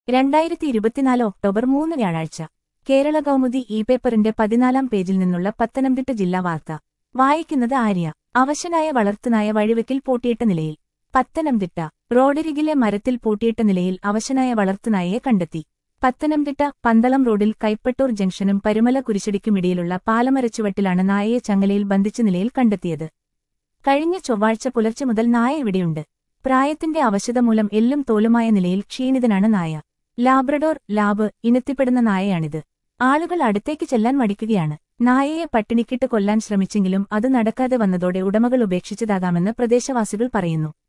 രണ്ടായിരത്തി ഇരുപത്തിനാല് ഒക്ടോബർ മൂന്ന് വ്യാഴാഴ്ച കേരള കൗമുദി ഇ പേപ്പറിന്റെ പതിനാലാം പേജിൽ നിന്നുള്ള പത്തനംതിട്ട ജില്ലാ വാർത്ത വായിക്കുന്നത് ആര്യ അവശനായ വളർത്തുനായ വഴിവെക്കിൽ പൂട്ടിയിട്ട നിലയിൽ പത്തനംതിട്ട റോഡരികിലെ മരത്തിൽ പൂട്ടിയിട്ട നിലയിൽ അവശനായ വളർത്തുനായയെ കണ്ടെത്തി പത്തനംതിട്ട പന്തളം റോഡിൽ കൈപ്പട്ടൂർ ജംഗ്ഷനും പരുമല കുരിശടിക്കുമിടയിലുള്ള പാലമരച്ചുവട്ടിലാണ് നായയെ ചങ്ങലയിൽ ബന്ധിച്ച നിലയിൽ കണ്ടെത്തിയത് കഴിഞ്ഞ ചൊവ്വാഴ്ച പുലർച്ചെ മുതൽ നായ ഇവിടെയുണ്ട് പ്രായത്തിന്റെ അവശത മൂലം എല്ലും തോലുമായ നിലയിൽ ക്ഷീണിതനാണ് നായ ലാബ്രഡോർ ലാബ് ഇനത്തിപ്പെടുന്ന നായയാണിത് ആളുകൾ അടുത്തേക്ക് ചെല്ലാൻ മടിക്കുകയാണ് നായയെ പട്ടിണിക്കിട്ട് കൊല്ലാൻ ശ്രമിച്ചെങ്കിലും അത് നടക്കാതെ വന്നതോടെ ഉടമകൾ ഉപേക്ഷിച്ചതാകാമെന്ന് പ്രദേശവാസികൾ പറയുന്നു